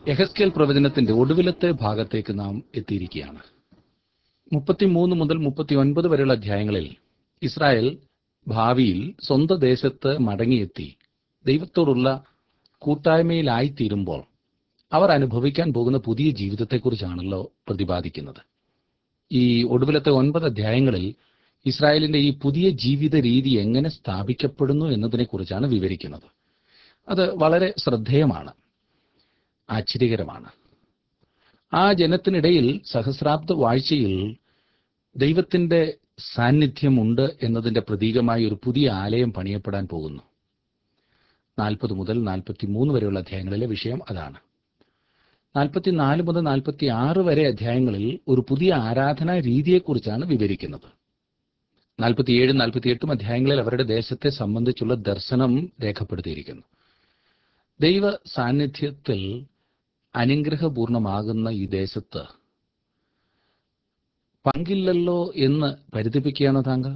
യഹസ്കേൽ പ്രവചനത്തിന്റെ ഒടുവിലത്തെ ഭാഗത്തേക്ക് നാം എത്തിയിരിക്കുകയാണ് മുപ്പത്തിമൂന്ന് മുതൽ മുപ്പത്തി ഒൻപത് വരെയുള്ള അധ്യായങ്ങളിൽ ഇസ്രായേൽ ഭാവിയിൽ സ്വന്തം ദേശത്ത് മടങ്ങിയെത്തി ദൈവത്തോടുള്ള കൂട്ടായ്മയിലായിത്തീരുമ്പോൾ അവർ അനുഭവിക്കാൻ പോകുന്ന പുതിയ ജീവിതത്തെക്കുറിച്ചാണല്ലോ പ്രതിപാദിക്കുന്നത് ഈ ഒടുവിലത്തെ ഒൻപത് അധ്യായങ്ങളിൽ ഇസ്രായേലിന്റെ ഈ പുതിയ ജീവിത രീതി എങ്ങനെ സ്ഥാപിക്കപ്പെടുന്നു എന്നതിനെക്കുറിച്ചാണ് വിവരിക്കുന്നത് അത് വളരെ ശ്രദ്ധേയമാണ് ആശ്ചര്യകരമാണ് ആ ജനത്തിനിടയിൽ സഹസ്രാബ്ദ വാഴ്ചയിൽ ദൈവത്തിന്റെ സാന്നിധ്യമുണ്ട് എന്നതിന്റെ പ്രതീകമായി ഒരു പുതിയ ആലയം പണിയപ്പെടാൻ പോകുന്നു നാൽപ്പത് മുതൽ നാൽപ്പത്തി മൂന്ന് വരെയുള്ള അധ്യായങ്ങളിലെ വിഷയം അതാണ് നാൽപ്പത്തിനാല് മുതൽ നാൽപ്പത്തി ആറ് വരെ അധ്യായങ്ങളിൽ ഒരു പുതിയ ആരാധനാ രീതിയെക്കുറിച്ചാണ് വിവരിക്കുന്നത് നാൽപ്പത്തിയേഴും നാൽപ്പത്തിയെട്ടും അധ്യായങ്ങളിൽ അവരുടെ ദേശത്തെ സംബന്ധിച്ചുള്ള ദർശനം രേഖപ്പെടുത്തിയിരിക്കുന്നു ദൈവ സാന്നിധ്യത്തിൽ അനുഗ്രഹപൂർണമാകുന്ന ഈ ദേശത്ത് പങ്കില്ലല്ലോ എന്ന് പരിതപിക്കുകയാണോ താങ്കൾ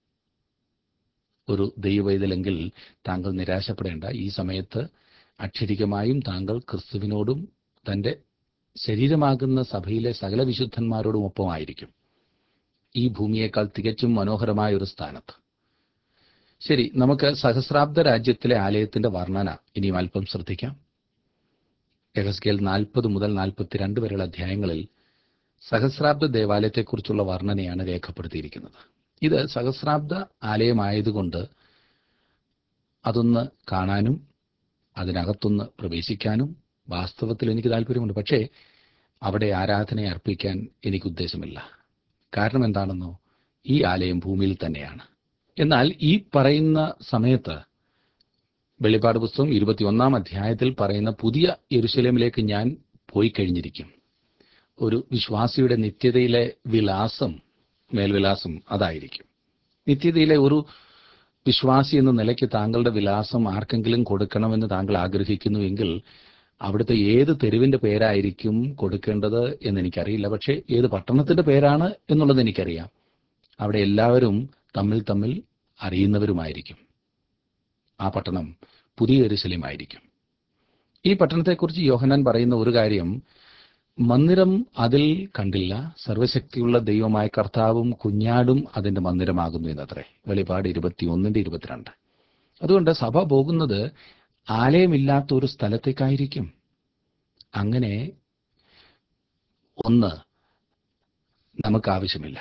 ഒരു ദൈവവൈതലെങ്കിൽ താങ്കൾ നിരാശപ്പെടേണ്ട ഈ സമയത്ത് അക്ഷരികമായും താങ്കൾ ക്രിസ്തുവിനോടും തന്റെ ശരീരമാകുന്ന സഭയിലെ സകല വിശുദ്ധന്മാരോടും ഒപ്പമായിരിക്കും ഈ ഭൂമിയേക്കാൾ തികച്ചും മനോഹരമായ ഒരു സ്ഥാനത്ത് ശരി നമുക്ക് സഹസ്രാബ്ദ രാജ്യത്തിലെ ആലയത്തിന്റെ വർണ്ണന ഇനിയും അല്പം ശ്രദ്ധിക്കാം യഹസ്കേൽ നാൽപ്പത് മുതൽ നാൽപ്പത്തിരണ്ട് വരെയുള്ള അധ്യായങ്ങളിൽ സഹസ്രാബ്ദ ദേവാലയത്തെക്കുറിച്ചുള്ള വർണ്ണനയാണ് രേഖപ്പെടുത്തിയിരിക്കുന്നത് ഇത് സഹസ്രാബ്ദ ആലയമായതുകൊണ്ട് അതൊന്ന് കാണാനും അതിനകത്തൊന്ന് പ്രവേശിക്കാനും വാസ്തവത്തിൽ എനിക്ക് താല്പര്യമുണ്ട് പക്ഷേ അവിടെ ആരാധന അർപ്പിക്കാൻ എനിക്ക് ഉദ്ദേശമില്ല കാരണം എന്താണെന്നോ ഈ ആലയം ഭൂമിയിൽ തന്നെയാണ് എന്നാൽ ഈ പറയുന്ന സമയത്ത് വെളിപ്പാട് പുസ്തകം ഇരുപത്തിയൊന്നാം അധ്യായത്തിൽ പറയുന്ന പുതിയ യെരുശലേമിലേക്ക് ഞാൻ പോയി കഴിഞ്ഞിരിക്കും ഒരു വിശ്വാസിയുടെ നിത്യതയിലെ വിലാസം മേൽവിലാസം അതായിരിക്കും നിത്യതയിലെ ഒരു വിശ്വാസി എന്ന നിലയ്ക്ക് താങ്കളുടെ വിലാസം ആർക്കെങ്കിലും കൊടുക്കണമെന്ന് താങ്കൾ ആഗ്രഹിക്കുന്നുവെങ്കിൽ അവിടുത്തെ ഏത് തെരുവിന്റെ പേരായിരിക്കും കൊടുക്കേണ്ടത് എന്ന് എനിക്കറിയില്ല പക്ഷേ ഏത് പട്ടണത്തിന്റെ പേരാണ് എന്നുള്ളത് എനിക്കറിയാം അവിടെ എല്ലാവരും തമ്മിൽ തമ്മിൽ അറിയുന്നവരുമായിരിക്കും ആ പട്ടണം പുതിയ എരുശലേമായിരിക്കും ഈ പട്ടണത്തെക്കുറിച്ച് യോഹനാൻ പറയുന്ന ഒരു കാര്യം മന്ദിരം അതിൽ കണ്ടില്ല സർവശക്തിയുള്ള ദൈവമായ കർത്താവും കുഞ്ഞാടും അതിന്റെ മന്ദിരമാകുന്നു എന്നത്രേ വെളിപാട് ഇരുപത്തിയൊന്നിന്റെ ഇരുപത്തിരണ്ട് അതുകൊണ്ട് സഭ പോകുന്നത് ആലയമില്ലാത്ത ഒരു സ്ഥലത്തേക്കായിരിക്കും അങ്ങനെ ഒന്ന് നമുക്ക് ആവശ്യമില്ല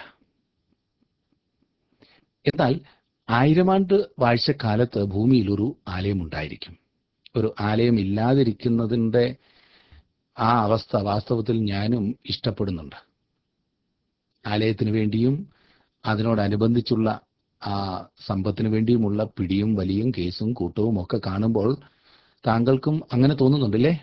എന്നാൽ ആയിരമാണ്ട് വാഴ്ചക്കാലത്ത് ഭൂമിയിൽ ഒരു ആലയം ഉണ്ടായിരിക്കും ഒരു ആലയം ഇല്ലാതിരിക്കുന്നതിൻ്റെ ആ അവസ്ഥ വാസ്തവത്തിൽ ഞാനും ഇഷ്ടപ്പെടുന്നുണ്ട് ആലയത്തിന് വേണ്ടിയും അതിനോടനുബന്ധിച്ചുള്ള ആ സമ്പത്തിന് വേണ്ടിയുമുള്ള പിടിയും വലിയും കേസും കൂട്ടവും ഒക്കെ കാണുമ്പോൾ താങ്കൾക്കും അങ്ങനെ തോന്നുന്നുണ്ടല്ലേ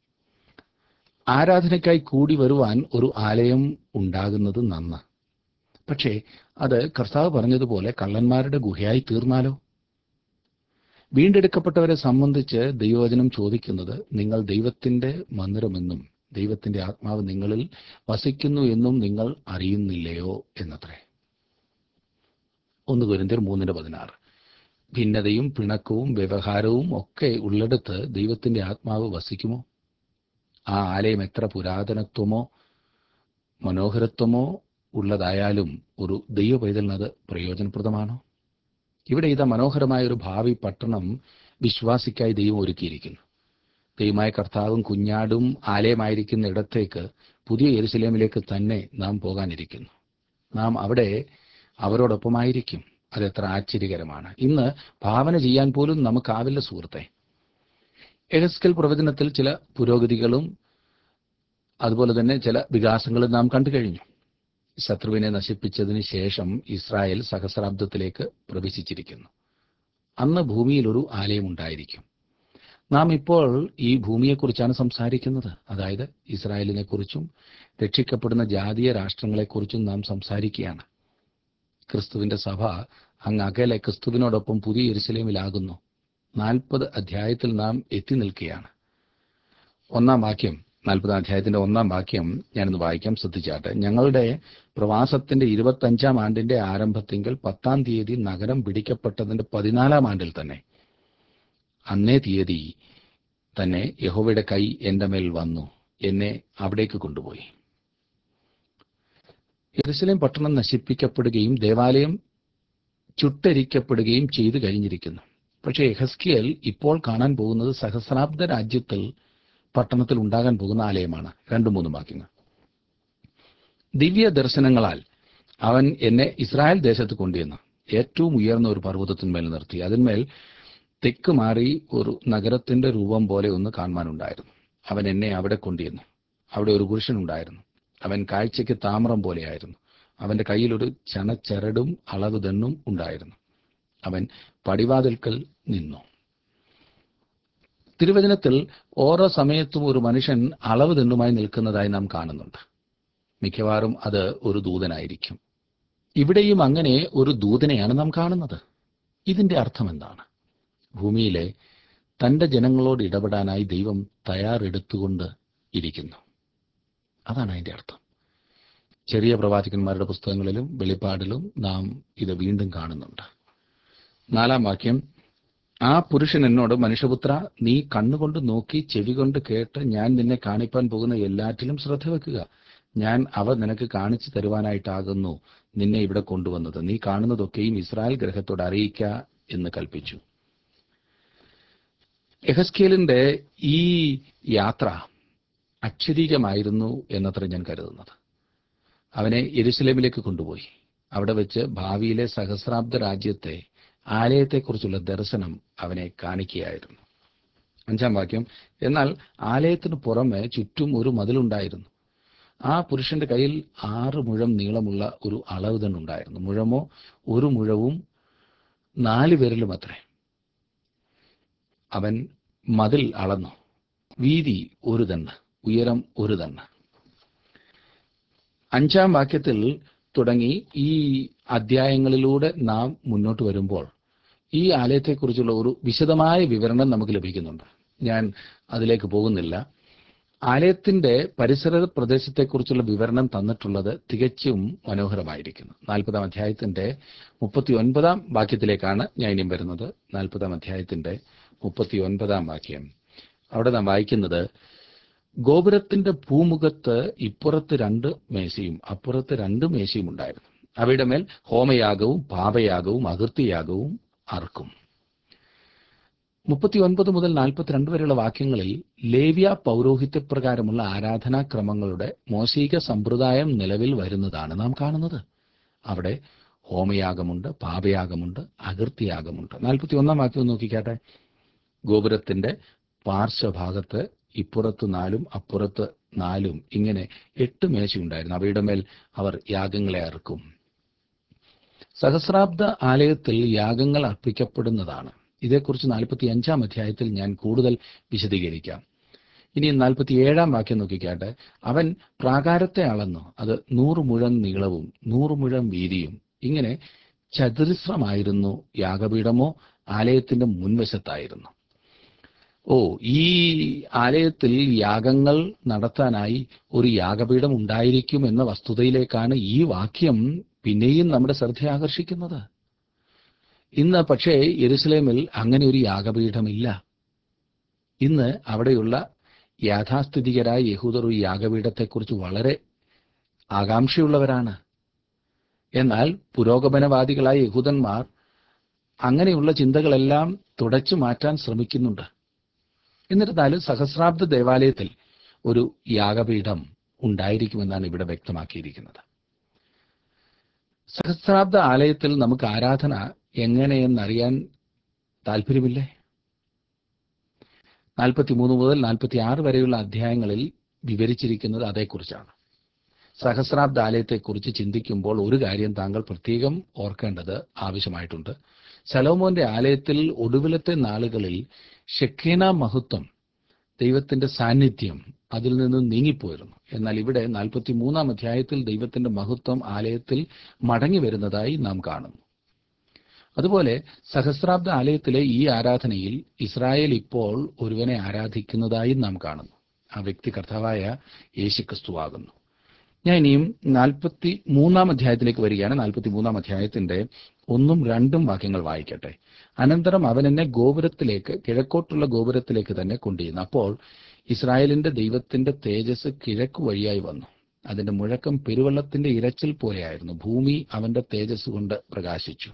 ആരാധനയ്ക്കായി കൂടി വരുവാൻ ഒരു ആലയം ഉണ്ടാകുന്നത് നന്ന് പക്ഷേ അത് കർത്താവ് പറഞ്ഞതുപോലെ കള്ളന്മാരുടെ ഗുഹയായി തീർന്നാലോ വീണ്ടെടുക്കപ്പെട്ടവരെ സംബന്ധിച്ച് ദൈവവചനം ചോദിക്കുന്നത് നിങ്ങൾ ദൈവത്തിന്റെ മന്ദിരമെന്നും ദൈവത്തിന്റെ ആത്മാവ് നിങ്ങളിൽ വസിക്കുന്നു എന്നും നിങ്ങൾ അറിയുന്നില്ലയോ എന്നത്രേ ഒന്ന് കുരിന്തിയർ മൂന്നിന്റെ പതിനാറ് ഭിന്നതയും പിണക്കവും വ്യവഹാരവും ഒക്കെ ഉള്ളിടത്ത് ദൈവത്തിന്റെ ആത്മാവ് വസിക്കുമോ ആ ആലയം എത്ര പുരാതനത്വമോ മനോഹരത്വമോ ഉള്ളതായാലും ഒരു ദൈവ പൈതലിനത് പ്രയോജനപ്രദമാണോ ഇവിടെ ഇതാ മനോഹരമായ ഒരു ഭാവി പട്ടണം വിശ്വാസിക്കായി ദൈവം ഒരുക്കിയിരിക്കുന്നു ദൈവമായ കർത്താവും കുഞ്ഞാടും ആലയമായിരിക്കുന്ന ഇടത്തേക്ക് പുതിയ യെരുസലേമിലേക്ക് തന്നെ നാം പോകാനിരിക്കുന്നു നാം അവിടെ അവരോടൊപ്പമായിരിക്കും അതെത്ര ആശ്ചര്യകരമാണ് ഇന്ന് ഭാവന ചെയ്യാൻ പോലും നമുക്കാവില്ല സുഹൃത്തെ എഹസ്കൽ പ്രവചനത്തിൽ ചില പുരോഗതികളും അതുപോലെ തന്നെ ചില വികാസങ്ങളും നാം കണ്ടു കഴിഞ്ഞു ശത്രുവിനെ നശിപ്പിച്ചതിന് ശേഷം ഇസ്രായേൽ സഹസ്രാബ്ദത്തിലേക്ക് പ്രവേശിച്ചിരിക്കുന്നു അന്ന് ഭൂമിയിൽ ഒരു ആലയം ഉണ്ടായിരിക്കും നാം ഇപ്പോൾ ഈ ഭൂമിയെക്കുറിച്ചാണ് സംസാരിക്കുന്നത് അതായത് ഇസ്രായേലിനെ കുറിച്ചും രക്ഷിക്കപ്പെടുന്ന ജാതീയ രാഷ്ട്രങ്ങളെക്കുറിച്ചും നാം സംസാരിക്കുകയാണ് ക്രിസ്തുവിന്റെ സഭ അങ്ങ് അകലെ ക്രിസ്തുവിനോടൊപ്പം പുതിയ എരുസലേമിലാകുന്നു നാൽപ്പത് അധ്യായത്തിൽ നാം എത്തി നിൽക്കുകയാണ് ഒന്നാം വാക്യം നാൽപ്പതാം അധ്യായത്തിന്റെ ഒന്നാം വാക്യം ഞാനൊന്ന് വായിക്കാം ശ്രദ്ധിച്ചാട്ടെ ഞങ്ങളുടെ പ്രവാസത്തിന്റെ ഇരുപത്തഞ്ചാം ആണ്ടിന്റെ ആരംഭത്തിങ്കിൽ പത്താം തീയതി നഗരം പിടിക്കപ്പെട്ടതിന്റെ പതിനാലാം ആണ്ടിൽ തന്നെ അന്നേ തീയതി തന്നെ യഹോവയുടെ കൈ എന്റെ മേൽ വന്നു എന്നെ അവിടേക്ക് കൊണ്ടുപോയി യെരുസലേം പട്ടണം നശിപ്പിക്കപ്പെടുകയും ദേവാലയം ചുട്ടരിക്കപ്പെടുകയും ചെയ്തു കഴിഞ്ഞിരിക്കുന്നു പക്ഷേ എഹസ്കിയൽ ഇപ്പോൾ കാണാൻ പോകുന്നത് സഹസ്രാബ്ദ രാജ്യത്തിൽ പട്ടണത്തിൽ ഉണ്ടാകാൻ പോകുന്ന ആലയമാണ് രണ്ടു മൂന്ന് വാക്യങ്ങൾ ദിവ്യ ദർശനങ്ങളാൽ അവൻ എന്നെ ഇസ്രായേൽ ദേശത്ത് കൊണ്ടുവന്നു ഏറ്റവും ഉയർന്ന ഒരു പർവ്വതത്തിന്മേൽ നിർത്തി അതിന്മേൽ തെക്ക് മാറി ഒരു നഗരത്തിന്റെ രൂപം പോലെ ഒന്ന് കാണുവാനുണ്ടായിരുന്നു അവൻ എന്നെ അവിടെ കൊണ്ടുവന്നു അവിടെ ഒരു പുരുഷനുണ്ടായിരുന്നു അവൻ കാഴ്ചയ്ക്ക് താമ്രം പോലെയായിരുന്നു അവന്റെ കയ്യിൽ ഒരു ചണച്ചരടും അളവ് ദണ്ണും ഉണ്ടായിരുന്നു അവൻ പടിവാതിൽക്കൽ നിന്നു തിരുവചനത്തിൽ ഓരോ സമയത്തും ഒരു മനുഷ്യൻ അളവ് ദണ്ണുമായി നിൽക്കുന്നതായി നാം കാണുന്നുണ്ട് മിക്കവാറും അത് ഒരു ദൂതനായിരിക്കും ഇവിടെയും അങ്ങനെ ഒരു ദൂതനെയാണ് നാം കാണുന്നത് ഇതിന്റെ അർത്ഥം എന്താണ് ഭൂമിയിലെ തന്റെ ജനങ്ങളോട് ഇടപെടാനായി ദൈവം തയ്യാറെടുത്തുകൊണ്ട് ഇരിക്കുന്നു അതാണ് അതിന്റെ അർത്ഥം ചെറിയ പ്രവാചകന്മാരുടെ പുസ്തകങ്ങളിലും വെളിപ്പാടിലും നാം ഇത് വീണ്ടും കാണുന്നുണ്ട് നാലാം വാക്യം ആ പുരുഷൻ എന്നോട് മനുഷ്യപുത്ര നീ കണ്ണുകൊണ്ട് നോക്കി ചെവി കൊണ്ട് കേട്ട് ഞാൻ നിന്നെ കാണിപ്പാൻ പോകുന്ന എല്ലാറ്റിലും ശ്രദ്ധ വെക്കുക ഞാൻ അവ നിനക്ക് കാണിച്ചു തരുവാനായിട്ടാകുന്നു നിന്നെ ഇവിടെ കൊണ്ടുവന്നത് നീ കാണുന്നതൊക്കെയും ഇസ്രായേൽ ഗ്രഹത്തോട് അറിയിക്ക എന്ന് കൽപ്പിച്ചു എഹസ്കേലിന്റെ ഈ യാത്ര അക്ഷരീകമായിരുന്നു എന്നത്ര ഞാൻ കരുതുന്നത് അവനെ യെരുസലേമിലേക്ക് കൊണ്ടുപോയി അവിടെ വെച്ച് ഭാവിയിലെ സഹസ്രാബ്ദ രാജ്യത്തെ ആലയത്തെക്കുറിച്ചുള്ള ദർശനം അവനെ കാണിക്കുകയായിരുന്നു അഞ്ചാം വാക്യം എന്നാൽ ആലയത്തിന് പുറമെ ചുറ്റും ഒരു മതിലുണ്ടായിരുന്നു ആ പുരുഷന്റെ കയ്യിൽ ആറ് മുഴം നീളമുള്ള ഒരു അളവ് തന്നെ ഉണ്ടായിരുന്നു മുഴമോ ഒരു മുഴവും നാല് വിരലും അത്രേ അവൻ മതിൽ അളന്നു വീതി ഒരു തണ്ണ് ഉയരം ഒരു തണ്ണ് അഞ്ചാം വാക്യത്തിൽ തുടങ്ങി ഈ അധ്യായങ്ങളിലൂടെ നാം മുന്നോട്ട് വരുമ്പോൾ ഈ ആലയത്തെക്കുറിച്ചുള്ള ഒരു വിശദമായ വിവരണം നമുക്ക് ലഭിക്കുന്നുണ്ട് ഞാൻ അതിലേക്ക് പോകുന്നില്ല ആലയത്തിന്റെ പരിസര പ്രദേശത്തെക്കുറിച്ചുള്ള വിവരണം തന്നിട്ടുള്ളത് തികച്ചും മനോഹരമായിരിക്കുന്നു നാൽപ്പതാം അധ്യായത്തിന്റെ മുപ്പത്തി ഒൻപതാം വാക്യത്തിലേക്കാണ് ഞാൻ ഇനിയും വരുന്നത് നാൽപ്പതാം അധ്യായത്തിന്റെ മുപ്പത്തി ഒൻപതാം വാക്യം അവിടെ നാം വായിക്കുന്നത് ഗോപുരത്തിന്റെ ഭൂമുഖത്ത് ഇപ്പുറത്ത് രണ്ട് മേശയും അപ്പുറത്ത് രണ്ട് മേശയും ഉണ്ടായിരുന്നു അവയുടെ മേൽ ഹോമയാഗവും പാപയാഗവും അകൃത്യയാഗവും അർക്കും മുപ്പത്തിയൊൻപത് മുതൽ നാൽപ്പത്തിരണ്ട് വരെയുള്ള വാക്യങ്ങളിൽ ലേവ്യ പൗരോഹിത്യപ്രകാരമുള്ള ആരാധനാക്രമങ്ങളുടെ മോശിക സമ്പ്രദായം നിലവിൽ വരുന്നതാണ് നാം കാണുന്നത് അവിടെ ഹോമയാഗമുണ്ട് പാപയാഗമുണ്ട് അകൃത്യയാഗമുണ്ട് നാൽപ്പത്തി ഒന്നാം വാക്യം നോക്കിക്കാട്ടെ ഗോപുരത്തിന്റെ പാർശ്വഭാഗത്ത് ഇപ്പുറത്ത് നാലും അപ്പുറത്ത് നാലും ഇങ്ങനെ എട്ട് മേശയുണ്ടായിരുന്നു അവയുടെ മേൽ അവർ യാഗങ്ങളെ അറുക്കും സഹസ്രാബ്ദ ആലയത്തിൽ യാഗങ്ങൾ അർപ്പിക്കപ്പെടുന്നതാണ് ഇതേക്കുറിച്ച് നാൽപ്പത്തി അഞ്ചാം അധ്യായത്തിൽ ഞാൻ കൂടുതൽ വിശദീകരിക്കാം ഇനി നാൽപ്പത്തിയേഴാം വാക്യം നോക്കിക്കാട്ടെ അവൻ പ്രാകാരത്തെ അളന്നു അത് നൂറ് മുഴം നീളവും നൂറ് മുഴം വീതിയും ഇങ്ങനെ ചതുരശ്രമായിരുന്നു യാഗപീഠമോ ആലയത്തിന്റെ മുൻവശത്തായിരുന്നു ഓ ഈ ആലയത്തിൽ യാഗങ്ങൾ നടത്താനായി ഒരു യാഗപീഠം ഉണ്ടായിരിക്കും എന്ന വസ്തുതയിലേക്കാണ് ഈ വാക്യം പിന്നെയും നമ്മുടെ ശ്രദ്ധ ആകർഷിക്കുന്നത് ഇന്ന് പക്ഷേ യെരുസലേമിൽ അങ്ങനെ ഒരു യാഗപീഠമില്ല ഇന്ന് അവിടെയുള്ള യാഥാസ്ഥിതികരായ യഹൂദർ ഒരു യാഗപീഠത്തെക്കുറിച്ച് വളരെ ആകാംക്ഷയുള്ളവരാണ് എന്നാൽ പുരോഗമനവാദികളായ യഹൂദന്മാർ അങ്ങനെയുള്ള ചിന്തകളെല്ലാം തുടച്ചു മാറ്റാൻ ശ്രമിക്കുന്നുണ്ട് എന്നിരുന്നാലും സഹസ്രാബ്ദ ദേവാലയത്തിൽ ഒരു യാഗപീഠം ഉണ്ടായിരിക്കുമെന്നാണ് ഇവിടെ വ്യക്തമാക്കിയിരിക്കുന്നത് സഹസ്രാബ്ദ ആലയത്തിൽ നമുക്ക് ആരാധന എങ്ങനെയെന്നറിയാൻ താല്പര്യമില്ലേ നാൽപ്പത്തിമൂന്ന് മുതൽ നാൽപ്പത്തി ആറ് വരെയുള്ള അധ്യായങ്ങളിൽ വിവരിച്ചിരിക്കുന്നത് അതേക്കുറിച്ചാണ് സഹസ്രാബ്ദ ആലയത്തെക്കുറിച്ച് ചിന്തിക്കുമ്പോൾ ഒരു കാര്യം താങ്കൾ പ്രത്യേകം ഓർക്കേണ്ടത് ആവശ്യമായിട്ടുണ്ട് ശലോമോന്റെ ആലയത്തിൽ ഒടുവിലത്തെ നാളുകളിൽ ഷെഖേന മഹത്വം ദൈവത്തിന്റെ സാന്നിധ്യം അതിൽ നിന്ന് നീങ്ങിപ്പോയിരുന്നു എന്നാൽ ഇവിടെ നാൽപ്പത്തി മൂന്നാം അധ്യായത്തിൽ ദൈവത്തിന്റെ മഹത്വം ആലയത്തിൽ മടങ്ങി വരുന്നതായി നാം കാണുന്നു അതുപോലെ സഹസ്രാബ്ദ ആലയത്തിലെ ഈ ആരാധനയിൽ ഇസ്രായേൽ ഇപ്പോൾ ഒരുവനെ ആരാധിക്കുന്നതായി നാം കാണുന്നു ആ വ്യക്തി കർത്താവായ യേശുക്രിസ്തുവാകുന്നു ഞാൻ ഇനിയും നാൽപ്പത്തി മൂന്നാം അധ്യായത്തിലേക്ക് വരികയാണ് നാൽപ്പത്തി മൂന്നാം അധ്യായത്തിന്റെ ഒന്നും രണ്ടും വാക്യങ്ങൾ വായിക്കട്ടെ അനന്തരം അവൻ എന്നെ ഗോപുരത്തിലേക്ക് കിഴക്കോട്ടുള്ള ഗോപുരത്തിലേക്ക് തന്നെ കൊണ്ടുചെന്നു അപ്പോൾ ഇസ്രായേലിന്റെ ദൈവത്തിന്റെ തേജസ് കിഴക്ക് വഴിയായി വന്നു അതിന്റെ മുഴക്കം പെരുവെള്ളത്തിന്റെ ഇരച്ചിൽ പോലെയായിരുന്നു ഭൂമി അവന്റെ തേജസ് കൊണ്ട് പ്രകാശിച്ചു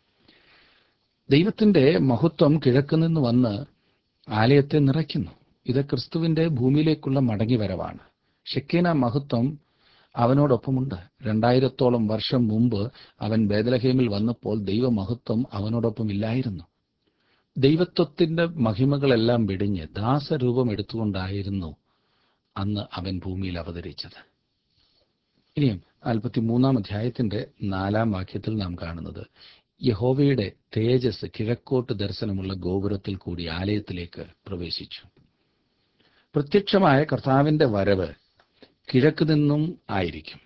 ദൈവത്തിന്റെ മഹത്വം കിഴക്ക് നിന്ന് വന്ന് ആലയത്തെ നിറയ്ക്കുന്നു ഇത് ക്രിസ്തുവിന്റെ ഭൂമിയിലേക്കുള്ള മടങ്ങിവരവാണ് ഷെക്കേന മഹത്വം അവനോടൊപ്പമുണ്ട് രണ്ടായിരത്തോളം വർഷം മുമ്പ് അവൻ ബേദലഹേമിൽ വന്നപ്പോൾ ദൈവമഹത്വം അവനോടൊപ്പം ഇല്ലായിരുന്നു ദൈവത്വത്തിന്റെ മഹിമകളെല്ലാം വെടിഞ്ഞ് ദാസരൂപം എടുത്തുകൊണ്ടായിരുന്നു അന്ന് അവൻ ഭൂമിയിൽ അവതരിച്ചത് ഇനിയും നാൽപ്പത്തി മൂന്നാം അധ്യായത്തിന്റെ നാലാം വാക്യത്തിൽ നാം കാണുന്നത് യഹോവയുടെ തേജസ് കിഴക്കോട്ട് ദർശനമുള്ള ഗോപുരത്തിൽ കൂടി ആലയത്തിലേക്ക് പ്രവേശിച്ചു പ്രത്യക്ഷമായ കർത്താവിന്റെ വരവ് കിഴക്ക് നിന്നും ആയിരിക്കും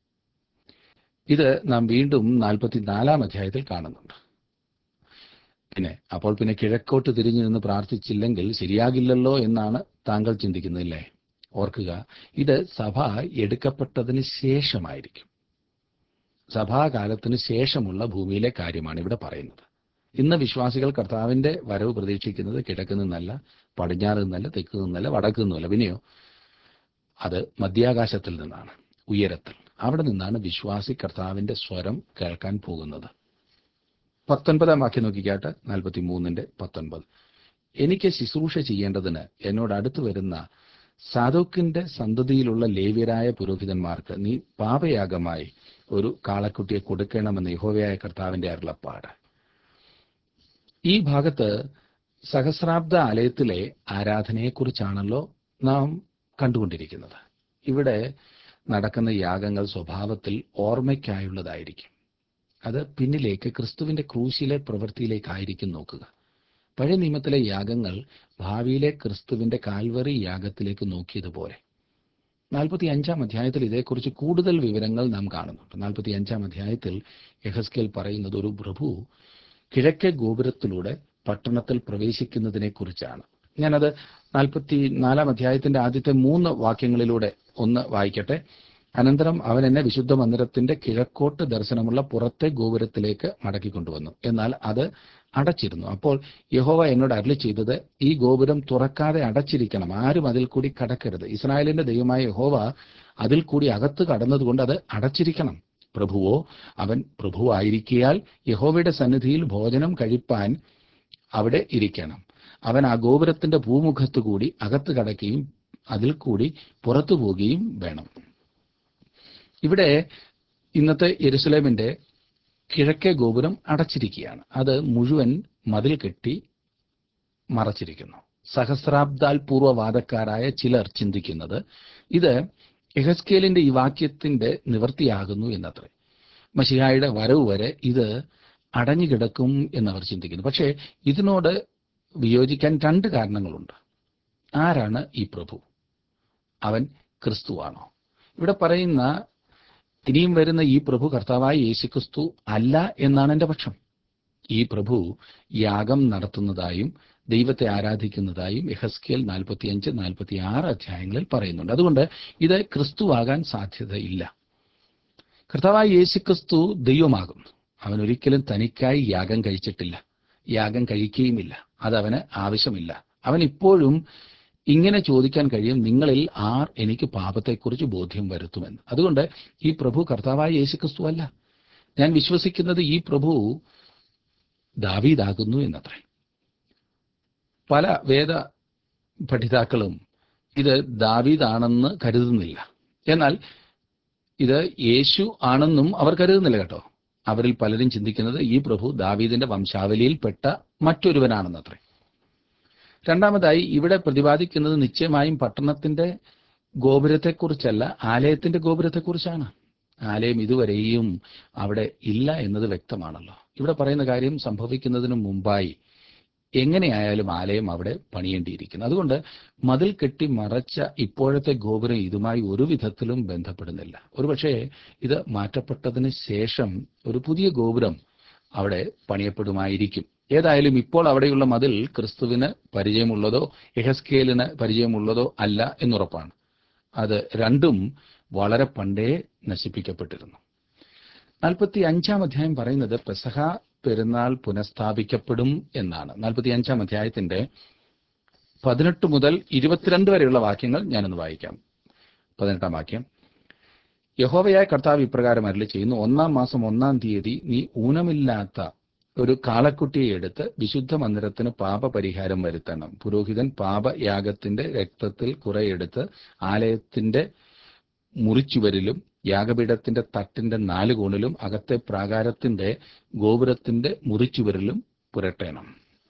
ഇത് നാം വീണ്ടും നാൽപ്പത്തിനാലാം അധ്യായത്തിൽ കാണുന്നുണ്ട് പിന്നെ അപ്പോൾ പിന്നെ കിഴക്കോട്ട് തിരിഞ്ഞു നിന്ന് പ്രാർത്ഥിച്ചില്ലെങ്കിൽ ശരിയാകില്ലല്ലോ എന്നാണ് താങ്കൾ ചിന്തിക്കുന്നില്ലേ ഓർക്കുക ഇത് സഭ എടുക്കപ്പെട്ടതിന് ശേഷമായിരിക്കും സഭാകാലത്തിന് ശേഷമുള്ള ഭൂമിയിലെ കാര്യമാണ് ഇവിടെ പറയുന്നത് ഇന്ന് വിശ്വാസികൾ കർത്താവിന്റെ വരവ് പ്രതീക്ഷിക്കുന്നത് കിഴക്ക് നിന്നല്ല പടിഞ്ഞാറ് നിന്നല്ല തെക്ക് നിന്നല്ല വടക്ക് നിന്നല്ല പിന്നെയോ അത് മധ്യാകാശത്തിൽ നിന്നാണ് ഉയരത്തിൽ അവിടെ നിന്നാണ് വിശ്വാസി കർത്താവിന്റെ സ്വരം കേൾക്കാൻ പോകുന്നത് പത്തൊൻപതാം വാക്യം നോക്കിക്കാട്ട് നാൽപ്പത്തി മൂന്നിന്റെ പത്തൊൻപത് എനിക്ക് ശുശ്രൂഷ ചെയ്യേണ്ടതിന് എന്നോട് അടുത്തു വരുന്ന സാധുക്കിന്റെ സന്തതിയിലുള്ള ലേവ്യരായ പുരോഹിതന്മാർക്ക് നീ പാപയാഗമായി ഒരു കാളക്കുട്ടിയെ കൊടുക്കണമെന്ന് യഹോവയായ കർത്താവിന്റെ അരുളപ്പാട് ഈ ഭാഗത്ത് സഹസ്രാബ്ദ ആലയത്തിലെ ആരാധനയെക്കുറിച്ചാണല്ലോ നാം കണ്ടുകൊണ്ടിരിക്കുന്നത് ഇവിടെ നടക്കുന്ന യാഗങ്ങൾ സ്വഭാവത്തിൽ ഓർമ്മയ്ക്കായുള്ളതായിരിക്കും അത് പിന്നിലേക്ക് ക്രിസ്തുവിന്റെ ക്രൂശിലെ പ്രവൃത്തിയിലേക്കായിരിക്കും നോക്കുക പഴയ നിയമത്തിലെ യാഗങ്ങൾ ഭാവിയിലെ ക്രിസ്തുവിന്റെ കാൽവറി യാഗത്തിലേക്ക് നോക്കിയതുപോലെ നാൽപ്പത്തി അഞ്ചാം അധ്യായത്തിൽ ഇതേക്കുറിച്ച് കൂടുതൽ വിവരങ്ങൾ നാം കാണുന്നുണ്ട് നാൽപ്പത്തി അഞ്ചാം അധ്യായത്തിൽ യഹസ്കേൽ പറയുന്നത് ഒരു പ്രഭു കിഴക്കേ ഗോപുരത്തിലൂടെ പട്ടണത്തിൽ പ്രവേശിക്കുന്നതിനെ കുറിച്ചാണ് ഞാനത് നാൽപ്പത്തി നാലാം അധ്യായത്തിന്റെ ആദ്യത്തെ മൂന്ന് വാക്യങ്ങളിലൂടെ ഒന്ന് വായിക്കട്ടെ അനന്തരം അവൻ എന്നെ വിശുദ്ധ മന്ദിരത്തിന്റെ കിഴക്കോട്ട് ദർശനമുള്ള പുറത്തെ ഗോപുരത്തിലേക്ക് മടക്കിക്കൊണ്ടുവന്നു എന്നാൽ അത് അടച്ചിരുന്നു അപ്പോൾ യഹോവ എന്നോട് അരളി ചെയ്തത് ഈ ഗോപുരം തുറക്കാതെ അടച്ചിരിക്കണം ആരും അതിൽ കൂടി കടക്കരുത് ഇസ്രായേലിന്റെ ദൈവമായ യഹോവ അതിൽ കൂടി അകത്ത് കടന്നതുകൊണ്ട് അത് അടച്ചിരിക്കണം പ്രഭുവോ അവൻ പ്രഭുവായിരിക്കിയാൽ യഹോവയുടെ സന്നിധിയിൽ ഭോജനം കഴിപ്പാൻ അവിടെ ഇരിക്കണം അവൻ ആ ഗോപുരത്തിന്റെ ഭൂമുഖത്തു കൂടി അകത്ത് കടക്കുകയും അതിൽ കൂടി പുറത്തു പോവുകയും വേണം ഇവിടെ ഇന്നത്തെ യെരുസലേമിന്റെ കിഴക്കേ ഗോപുരം അടച്ചിരിക്കുകയാണ് അത് മുഴുവൻ മതിൽ കെട്ടി മറച്ചിരിക്കുന്നു സഹസ്രാബ്ദാൽ പൂർവ്വവാദക്കാരായ ചിലർ ചിന്തിക്കുന്നത് ഇത് എഹസ്കേലിന്റെ ഈ വാക്യത്തിന്റെ നിവൃത്തിയാകുന്നു എന്നത്രേ മഷിഹായുടെ വരവ് വരെ ഇത് അടഞ്ഞുകിടക്കും എന്നവർ ചിന്തിക്കുന്നു പക്ഷേ ഇതിനോട് വിയോജിക്കാൻ രണ്ട് കാരണങ്ങളുണ്ട് ആരാണ് ഈ പ്രഭു അവൻ ക്രിസ്തുവാണോ ഇവിടെ പറയുന്ന ഇനിയും വരുന്ന ഈ പ്രഭു കർത്താവായ യേശുക്രിസ്തു അല്ല എന്നാണ് എൻ്റെ പക്ഷം ഈ പ്രഭു യാഗം നടത്തുന്നതായും ദൈവത്തെ ആരാധിക്കുന്നതായും എഹസ്കേൽ നാൽപ്പത്തിയഞ്ച് നാൽപ്പത്തി ആറ് അധ്യായങ്ങളിൽ പറയുന്നുണ്ട് അതുകൊണ്ട് ഇത് ക്രിസ്തുവാകാൻ സാധ്യതയില്ല കർത്താവായ യേശുക്രിസ്തു ദൈവമാകുന്നു അവൻ ഒരിക്കലും തനിക്കായി യാഗം കഴിച്ചിട്ടില്ല യാഗം കഴിക്കുകയുമില്ല അതവന് ആവശ്യമില്ല അവൻ ഇപ്പോഴും ഇങ്ങനെ ചോദിക്കാൻ കഴിയും നിങ്ങളിൽ ആർ എനിക്ക് പാപത്തെക്കുറിച്ച് ബോധ്യം വരുത്തുമെന്ന് അതുകൊണ്ട് ഈ പ്രഭു കർത്താവായ യേശുക്രിസ്തു അല്ല ഞാൻ വിശ്വസിക്കുന്നത് ഈ പ്രഭു ദാവീദാകുന്നു എന്നത്രേ പല വേദ പഠിതാക്കളും ഇത് ദാവീദാണെന്ന് കരുതുന്നില്ല എന്നാൽ ഇത് യേശു ആണെന്നും അവർ കരുതുന്നില്ല കേട്ടോ അവരിൽ പലരും ചിന്തിക്കുന്നത് ഈ പ്രഭു ദാവീദിന്റെ വംശാവലിയിൽപ്പെട്ട മറ്റൊരുവനാണെന്നത്രേ രണ്ടാമതായി ഇവിടെ പ്രതിപാദിക്കുന്നത് നിശ്ചയമായും പട്ടണത്തിന്റെ ഗോപുരത്തെക്കുറിച്ചല്ല ആലയത്തിന്റെ ഗോപുരത്തെക്കുറിച്ചാണ് ആലയം ഇതുവരെയും അവിടെ ഇല്ല എന്നത് വ്യക്തമാണല്ലോ ഇവിടെ പറയുന്ന കാര്യം സംഭവിക്കുന്നതിന് മുമ്പായി എങ്ങനെയായാലും ആലയം അവിടെ പണിയേണ്ടിയിരിക്കുന്നു അതുകൊണ്ട് മതിൽ കെട്ടി മറച്ച ഇപ്പോഴത്തെ ഗോപുരം ഇതുമായി ഒരു വിധത്തിലും ബന്ധപ്പെടുന്നില്ല ഒരുപക്ഷെ ഇത് മാറ്റപ്പെട്ടതിന് ശേഷം ഒരു പുതിയ ഗോപുരം അവിടെ പണിയപ്പെടുമായിരിക്കും ഏതായാലും ഇപ്പോൾ അവിടെയുള്ള മതിൽ ക്രിസ്തുവിന് പരിചയമുള്ളതോ എഹസ്കേലിന് പരിചയമുള്ളതോ അല്ല എന്നുറപ്പാണ് അത് രണ്ടും വളരെ പണ്ടേ നശിപ്പിക്കപ്പെട്ടിരുന്നു നാൽപ്പത്തി അഞ്ചാം അധ്യായം പറയുന്നത് പെസഹ പെരുന്നാൾ പുനഃസ്ഥാപിക്കപ്പെടും എന്നാണ് നാൽപ്പത്തി അഞ്ചാം അധ്യായത്തിന്റെ പതിനെട്ട് മുതൽ ഇരുപത്തിരണ്ട് വരെയുള്ള വാക്യങ്ങൾ ഞാനൊന്ന് വായിക്കാം പതിനെട്ടാം വാക്യം യഹോവയായ കർത്താവ് ഇപ്രകാരം അരളി ചെയ്യുന്നു ഒന്നാം മാസം ഒന്നാം തീയതി നീ ഊനമില്ലാത്ത ഒരു കാളക്കുട്ടിയെ എടുത്ത് വിശുദ്ധ മന്ദിരത്തിന് പാപപരിഹാരം വരുത്തണം പുരോഹിതൻ പാപയാഗത്തിന്റെ രക്തത്തിൽ കുറെ എടുത്ത് ആലയത്തിന്റെ മുറിച്ചുവരിലും യാഗപീഠത്തിന്റെ തട്ടിന്റെ നാല് കോണിലും അകത്തെ പ്രാകാരത്തിന്റെ ഗോപുരത്തിന്റെ മുറിച്ചുവരിലും പുരട്ടേണം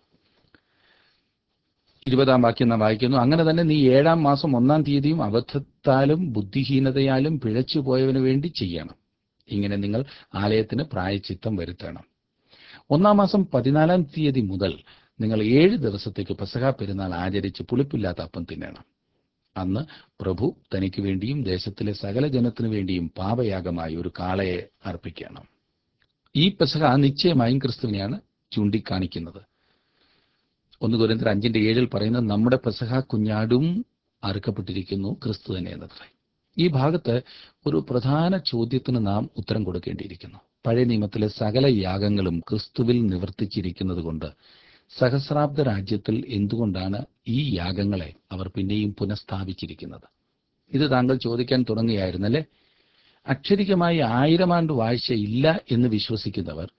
ഇരുപതാം വാക്യം നാം വായിക്കുന്നു അങ്ങനെ തന്നെ നീ ഏഴാം മാസം ഒന്നാം തീയതിയും അബദ്ധത്താലും ബുദ്ധിഹീനതയാലും പിഴച്ചു പോയവന് വേണ്ടി ചെയ്യണം ഇങ്ങനെ നിങ്ങൾ ആലയത്തിന് പ്രായച്ചിത്തം വരുത്തണം ഒന്നാം മാസം പതിനാലാം തീയതി മുതൽ നിങ്ങൾ ഏഴ് ദിവസത്തേക്ക് പെസഹ പെരുന്നാൾ ആചരിച്ച് പുളിപ്പില്ലാത്ത അപ്പം തിന്നണം അന്ന് പ്രഭു തനിക്ക് വേണ്ടിയും ദേശത്തിലെ സകല ജനത്തിനു വേണ്ടിയും പാപയാഗമായി ഒരു കാളയെ അർപ്പിക്കണം ഈ പെസഹ നിശ്ചയമായും ക്രിസ്തുവിനെയാണ് ചൂണ്ടിക്കാണിക്കുന്നത് ഒന്ന് കുരന്തർ അഞ്ചിന്റെ ഏഴിൽ പറയുന്നത് നമ്മുടെ പെസഹ കുഞ്ഞാടും അറുക്കപ്പെട്ടിരിക്കുന്നു ക്രിസ്തു തന്നെ എന്നത്രേ ഈ ഭാഗത്ത് ഒരു പ്രധാന ചോദ്യത്തിന് നാം ഉത്തരം കൊടുക്കേണ്ടിയിരിക്കുന്നു പഴയ നിയമത്തിലെ സകല യാഗങ്ങളും ക്രിസ്തുവിൽ നിവർത്തിച്ചിരിക്കുന്നത് കൊണ്ട് സഹസ്രാബ്ദ രാജ്യത്തിൽ എന്തുകൊണ്ടാണ് ഈ യാഗങ്ങളെ അവർ പിന്നെയും പുനഃസ്ഥാപിച്ചിരിക്കുന്നത് ഇത് താങ്കൾ ചോദിക്കാൻ തുടങ്ങിയായിരുന്നല്ലേ അക്ഷരികമായി ആയിരം ആണ്ട് വാഴ്ച ഇല്ല എന്ന് വിശ്വസിക്കുന്നവർ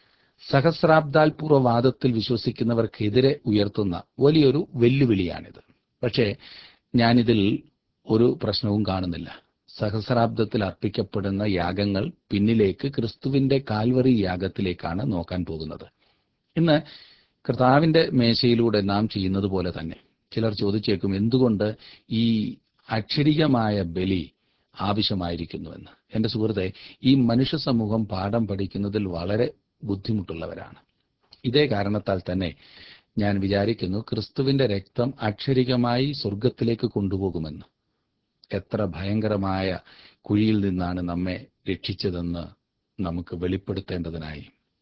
സഹസ്രാബ്ദാൽപൂർവ്വവാദത്തിൽ വിശ്വസിക്കുന്നവർക്കെതിരെ ഉയർത്തുന്ന വലിയൊരു വെല്ലുവിളിയാണിത് പക്ഷേ ഞാനിതിൽ ഒരു പ്രശ്നവും കാണുന്നില്ല സഹസ്രാബ്ദത്തിൽ അർപ്പിക്കപ്പെടുന്ന യാഗങ്ങൾ പിന്നിലേക്ക് ക്രിസ്തുവിന്റെ കാൽവറി യാഗത്തിലേക്കാണ് നോക്കാൻ പോകുന്നത് ഇന്ന് കർത്താവിന്റെ മേശയിലൂടെ നാം ചെയ്യുന്നത് പോലെ തന്നെ ചിലർ ചോദിച്ചേക്കും എന്തുകൊണ്ട് ഈ അക്ഷരികമായ ബലി ആവശ്യമായിരിക്കുന്നുവെന്ന് എന്റെ സുഹൃത്തെ ഈ മനുഷ്യ സമൂഹം പാഠം പഠിക്കുന്നതിൽ വളരെ ബുദ്ധിമുട്ടുള്ളവരാണ് ഇതേ കാരണത്താൽ തന്നെ ഞാൻ വിചാരിക്കുന്നു ക്രിസ്തുവിന്റെ രക്തം അക്ഷരികമായി സ്വർഗത്തിലേക്ക് കൊണ്ടുപോകുമെന്ന് എത്ര ഭയങ്കരമായ കുഴിയിൽ നിന്നാണ് നമ്മെ രക്ഷിച്ചതെന്ന് നമുക്ക് വെളിപ്പെടുത്തേണ്ടതിനായി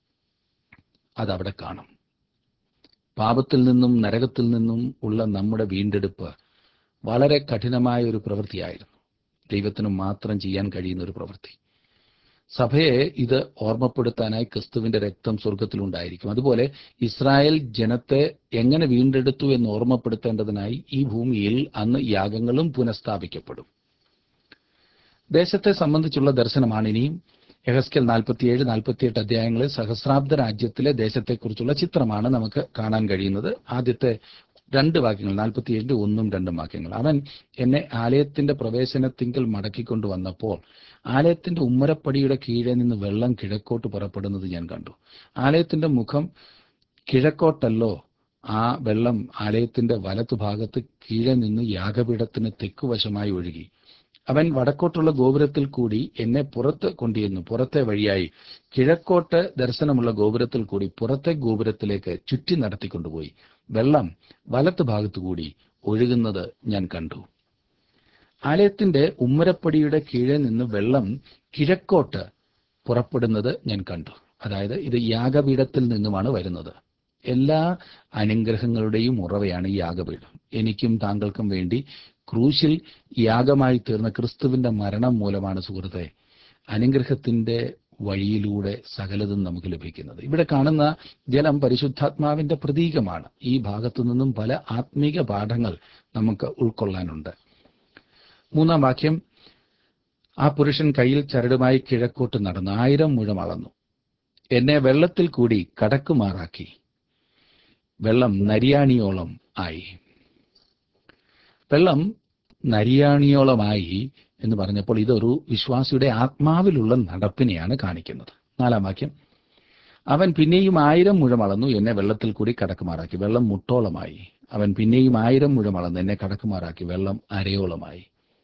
അതവിടെ കാണും പാപത്തിൽ നിന്നും നരകത്തിൽ നിന്നും ഉള്ള നമ്മുടെ വീണ്ടെടുപ്പ് വളരെ കഠിനമായ ഒരു പ്രവൃത്തിയായിരുന്നു ദൈവത്തിന് മാത്രം ചെയ്യാൻ കഴിയുന്ന ഒരു പ്രവൃത്തി സഭയെ ഇത് ഓർമ്മപ്പെടുത്താനായി ക്രിസ്തുവിന്റെ രക്തം സ്വർഗത്തിലുണ്ടായിരിക്കും അതുപോലെ ഇസ്രായേൽ ജനത്തെ എങ്ങനെ വീണ്ടെടുത്തു എന്ന് ഓർമ്മപ്പെടുത്തേണ്ടതിനായി ഈ ഭൂമിയിൽ അന്ന് യാഗങ്ങളും പുനഃസ്ഥാപിക്കപ്പെടും ദേശത്തെ സംബന്ധിച്ചുള്ള ദർശനമാണ് ഇനിയും യഹസ്കൽ നാൽപ്പത്തിയേഴ് നാൽപ്പത്തിയെട്ട് അധ്യായങ്ങളിൽ സഹസ്രാബ്ദ രാജ്യത്തിലെ ദേശത്തെക്കുറിച്ചുള്ള ചിത്രമാണ് നമുക്ക് കാണാൻ കഴിയുന്നത് ആദ്യത്തെ രണ്ട് വാക്യങ്ങൾ നാൽപ്പത്തിയേഴിന്റെ ഒന്നും രണ്ടും വാക്യങ്ങൾ അവൻ എന്നെ ആലയത്തിന്റെ പ്രവേശനത്തിങ്കൽ മടക്കിക്കൊണ്ടു വന്നപ്പോൾ ആലയത്തിന്റെ ഉമ്മരപ്പടിയുടെ കീഴെ നിന്ന് വെള്ളം കിഴക്കോട്ട് പുറപ്പെടുന്നത് ഞാൻ കണ്ടു ആലയത്തിന്റെ മുഖം കിഴക്കോട്ടല്ലോ ആ വെള്ളം ആലയത്തിന്റെ വലത്തുഭാഗത്ത് കീഴെ നിന്ന് യാഗപീഠത്തിന് തെക്കുവശമായി ഒഴുകി അവൻ വടക്കോട്ടുള്ള ഗോപുരത്തിൽ കൂടി എന്നെ പുറത്ത് കൊണ്ടുവന്നു പുറത്തെ വഴിയായി കിഴക്കോട്ട് ദർശനമുള്ള ഗോപുരത്തിൽ കൂടി പുറത്തെ ഗോപുരത്തിലേക്ക് ചുറ്റി നടത്തിക്കൊണ്ടുപോയി വെള്ളം വലത്ത് ഭാഗത്തുകൂടി ഒഴുകുന്നത് ഞാൻ കണ്ടു ആലയത്തിന്റെ ഉമ്മരപ്പടിയുടെ കീഴെ നിന്ന് വെള്ളം കിഴക്കോട്ട് പുറപ്പെടുന്നത് ഞാൻ കണ്ടു അതായത് ഇത് യാഗപീഠത്തിൽ നിന്നുമാണ് വരുന്നത് എല്ലാ അനുഗ്രഹങ്ങളുടെയും ഉറവയാണ് ഈ യാഗപീഠം എനിക്കും താങ്കൾക്കും വേണ്ടി ക്രൂശിൽ യാഗമായി തീർന്ന ക്രിസ്തുവിന്റെ മരണം മൂലമാണ് സുഹൃത്തെ അനുഗ്രഹത്തിന്റെ വഴിയിലൂടെ സകലതും നമുക്ക് ലഭിക്കുന്നത് ഇവിടെ കാണുന്ന ജലം പരിശുദ്ധാത്മാവിന്റെ പ്രതീകമാണ് ഈ ഭാഗത്തു നിന്നും പല ആത്മീക പാഠങ്ങൾ നമുക്ക് ഉൾക്കൊള്ളാനുണ്ട് മൂന്നാം വാക്യം ആ പുരുഷൻ കയ്യിൽ ചരടുമായി കിഴക്കോട്ട് നടന്നു ആയിരം മുഴം അളന്നു എന്നെ വെള്ളത്തിൽ കൂടി കടക്കുമാറാക്കി വെള്ളം നരിയാണിയോളം ആയി വെള്ളം നരിയാണിയോളമായി എന്ന് പറഞ്ഞപ്പോൾ ഇതൊരു വിശ്വാസിയുടെ ആത്മാവിലുള്ള നടപ്പിനെയാണ് കാണിക്കുന്നത് നാലാം വാക്യം അവൻ പിന്നെയും ആയിരം മുഴം അളന്നു എന്നെ വെള്ളത്തിൽ കൂടി കടക്കുമാറാക്കി വെള്ളം മുട്ടോളമായി അവൻ പിന്നെയും ആയിരം മുഴം അളന്നു എന്നെ കടക്കുമാറാക്കി വെള്ളം അരയോളമായി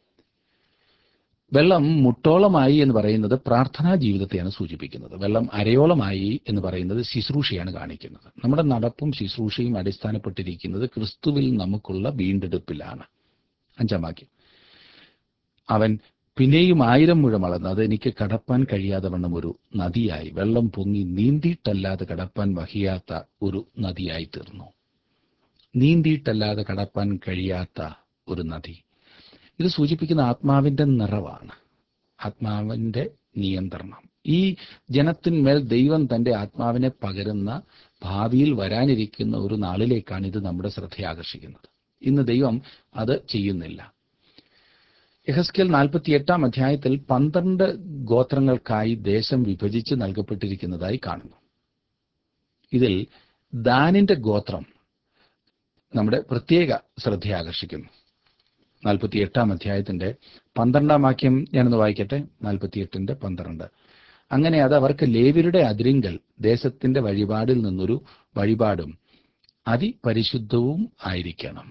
വെള്ളം മുട്ടോളമായി എന്ന് പറയുന്നത് പ്രാർത്ഥനാ ജീവിതത്തെയാണ് സൂചിപ്പിക്കുന്നത് വെള്ളം അരയോളമായി എന്ന് പറയുന്നത് ശുശ്രൂഷയാണ് കാണിക്കുന്നത് നമ്മുടെ നടപ്പും ശുശ്രൂഷയും അടിസ്ഥാനപ്പെട്ടിരിക്കുന്നത് ക്രിസ്തുവിൽ നമുക്കുള്ള വീണ്ടെടുപ്പിലാണ് അഞ്ചാം വാക്യം അവൻ പിന്നെയും ആയിരം മുഴം അളന്ന് അത് എനിക്ക് കടപ്പാൻ കഴിയാതെ വണ്ണം ഒരു നദിയായി വെള്ളം പൊങ്ങി നീന്തിയിട്ടല്ലാതെ കടപ്പാൻ വഹിയാത്ത ഒരു നദിയായി തീർന്നു നീന്തിയിട്ടല്ലാതെ കടപ്പാൻ കഴിയാത്ത ഒരു നദി ഇത് സൂചിപ്പിക്കുന്ന ആത്മാവിന്റെ നിറവാണ് ആത്മാവിന്റെ നിയന്ത്രണം ഈ ജനത്തിന്മേൽ ദൈവം തന്റെ ആത്മാവിനെ പകരുന്ന ഭാവിയിൽ വരാനിരിക്കുന്ന ഒരു നാളിലേക്കാണ് ഇത് നമ്മുടെ ശ്രദ്ധ ആകർഷിക്കുന്നത് ഇന്ന് ദൈവം അത് ചെയ്യുന്നില്ല യഹസ്കേൽ നാൽപ്പത്തിയെട്ടാം അധ്യായത്തിൽ പന്ത്രണ്ട് ഗോത്രങ്ങൾക്കായി ദേശം വിഭജിച്ച് നൽകപ്പെട്ടിരിക്കുന്നതായി കാണുന്നു ഇതിൽ ദാനിന്റെ ഗോത്രം നമ്മുടെ പ്രത്യേക ശ്രദ്ധ ആകർഷിക്കുന്നു നാൽപ്പത്തി എട്ടാം അധ്യായത്തിന്റെ പന്ത്രണ്ടാം വാക്യം ഞാനൊന്ന് വായിക്കട്ടെ നാൽപ്പത്തിയെട്ടിന്റെ പന്ത്രണ്ട് അങ്ങനെ അത് അവർക്ക് ലേവ്യരുടെ അതിരിങ്കൽ ദേശത്തിന്റെ വഴിപാടിൽ നിന്നൊരു വഴിപാടും അതിപരിശുദ്ധവും ആയിരിക്കണം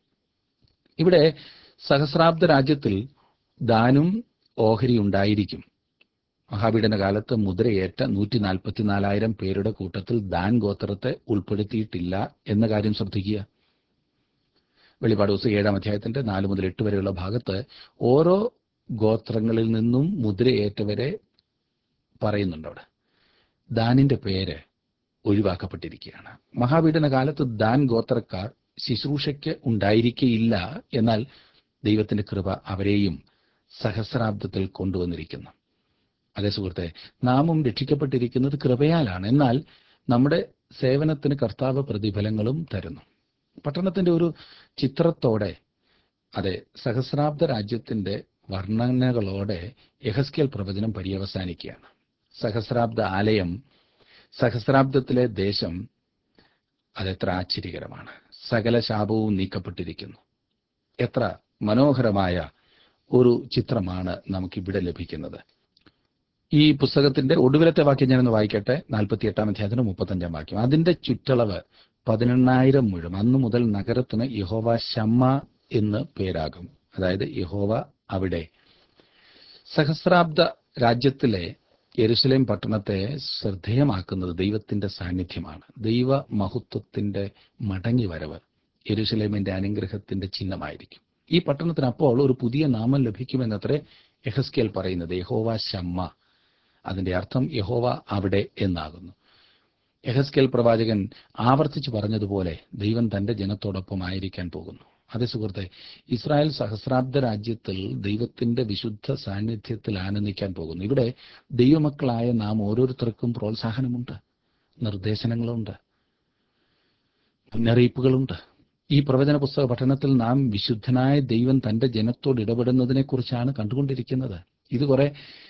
ഇവിടെ സഹസ്രാബ്ദ രാജ്യത്തിൽ ദാനും ഓഹരി ഉണ്ടായിരിക്കും മഹാപീഡന കാലത്ത് മുദ്രയേറ്റ നൂറ്റി നാൽപ്പത്തിനാലായിരം പേരുടെ കൂട്ടത്തിൽ ദാൻ ഗോത്രത്തെ ഉൾപ്പെടുത്തിയിട്ടില്ല എന്ന കാര്യം ശ്രദ്ധിക്കുക വെളിപാട് ദിവസം ഏഴാം അധ്യായത്തിന്റെ നാല് മുതൽ എട്ട് വരെയുള്ള ഭാഗത്ത് ഓരോ ഗോത്രങ്ങളിൽ നിന്നും മുദ്രയേറ്റവരെ പറയുന്നുണ്ട് അവിടെ ദാനിന്റെ പേര് ഒഴിവാക്കപ്പെട്ടിരിക്കുകയാണ് മഹാപീഡന കാലത്ത് ദാൻ ഗോത്രക്കാർ ശുശ്രൂഷയ്ക്ക് ഉണ്ടായിരിക്കയില്ല എന്നാൽ ദൈവത്തിന്റെ കൃപ അവരെയും സഹസ്രാബ്ദത്തിൽ കൊണ്ടുവന്നിരിക്കുന്നു അതേ സുഹൃത്തെ നാമും രക്ഷിക്കപ്പെട്ടിരിക്കുന്നത് കൃപയാലാണ് എന്നാൽ നമ്മുടെ സേവനത്തിന് കർത്താവ് പ്രതിഫലങ്ങളും തരുന്നു പട്ടണത്തിന്റെ ഒരു ചിത്രത്തോടെ അതെ സഹസ്രാബ്ദ രാജ്യത്തിന്റെ വർണ്ണനകളോടെ യഹസ്കേൽ പ്രവചനം പര്യവസാനിക്കുകയാണ് സഹസ്രാബ്ദ ആലയം സഹസ്രാബ്ദത്തിലെ ദേശം അതെത്ര ആശ്ചര്യകരമാണ് സകല ശാപവും നീക്കപ്പെട്ടിരിക്കുന്നു എത്ര മനോഹരമായ ഒരു ചിത്രമാണ് നമുക്കിവിടെ ലഭിക്കുന്നത് ഈ പുസ്തകത്തിന്റെ ഒടുവിലത്തെ വാക്യം ഞാനൊന്ന് വായിക്കട്ടെ നാൽപ്പത്തി എട്ടാം അധ്യായത്തിന് മുപ്പത്തഞ്ചാം വാക്യം അതിന്റെ ചുറ്റളവ് പതിനെണ്ണായിരം മുഴം അന്നു മുതൽ നഗരത്തിന് യഹോവ ഷമ്മ എന്ന് പേരാകും അതായത് യഹോവ അവിടെ സഹസ്രാബ്ദ രാജ്യത്തിലെ യെരുസലേം പട്ടണത്തെ ശ്രദ്ധേയമാക്കുന്നത് ദൈവത്തിന്റെ സാന്നിധ്യമാണ് ദൈവ മഹത്വത്തിന്റെ മടങ്ങി വരവ് യെരുസലേമിന്റെ അനുഗ്രഹത്തിന്റെ ചിഹ്നമായിരിക്കും ഈ പട്ടണത്തിന് അപ്പോൾ ഒരു പുതിയ നാമം ലഭിക്കുമെന്നത്രേ യഹസ്കേൽ പറയുന്നത് യഹോവ ഷമ്മ അതിന്റെ അർത്ഥം യഹോവ അവിടെ എന്നാകുന്നു യഹസ്കേൽ പ്രവാചകൻ ആവർത്തിച്ചു പറഞ്ഞതുപോലെ ദൈവം തന്റെ ജനത്തോടൊപ്പം ആയിരിക്കാൻ പോകുന്നു അതേ സുഹൃത്തെ ഇസ്രായേൽ സഹസ്രാബ്ദ രാജ്യത്തിൽ ദൈവത്തിന്റെ വിശുദ്ധ സാന്നിധ്യത്തിൽ ആനന്ദിക്കാൻ പോകുന്നു ഇവിടെ ദൈവമക്കളായ നാം ഓരോരുത്തർക്കും പ്രോത്സാഹനമുണ്ട് നിർദ്ദേശനങ്ങളുണ്ട് മുന്നറിയിപ്പുകളുണ്ട് ഈ പ്രവചന പുസ്തക പഠനത്തിൽ നാം വിശുദ്ധനായ ദൈവം തന്റെ ജനത്തോട് ഇടപെടുന്നതിനെ കുറിച്ചാണ് കണ്ടുകൊണ്ടിരിക്കുന്നത് ഇത് കുറെ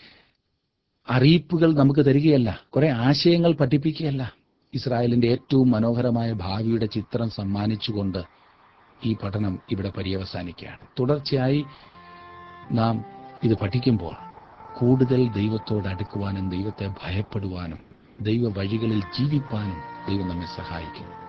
അറിയിപ്പുകൾ നമുക്ക് തരികയല്ല കുറെ ആശയങ്ങൾ പഠിപ്പിക്കുകയല്ല ഇസ്രായേലിന്റെ ഏറ്റവും മനോഹരമായ ഭാവിയുടെ ചിത്രം സമ്മാനിച്ചുകൊണ്ട് ഈ പഠനം ഇവിടെ പര്യവസാനിക്കുകയാണ് തുടർച്ചയായി നാം ഇത് പഠിക്കുമ്പോൾ കൂടുതൽ ദൈവത്തോട് അടുക്കുവാനും ദൈവത്തെ ഭയപ്പെടുവാനും ദൈവ വഴികളിൽ ജീവിപ്പാനും ദൈവം നമ്മെ സഹായിക്കും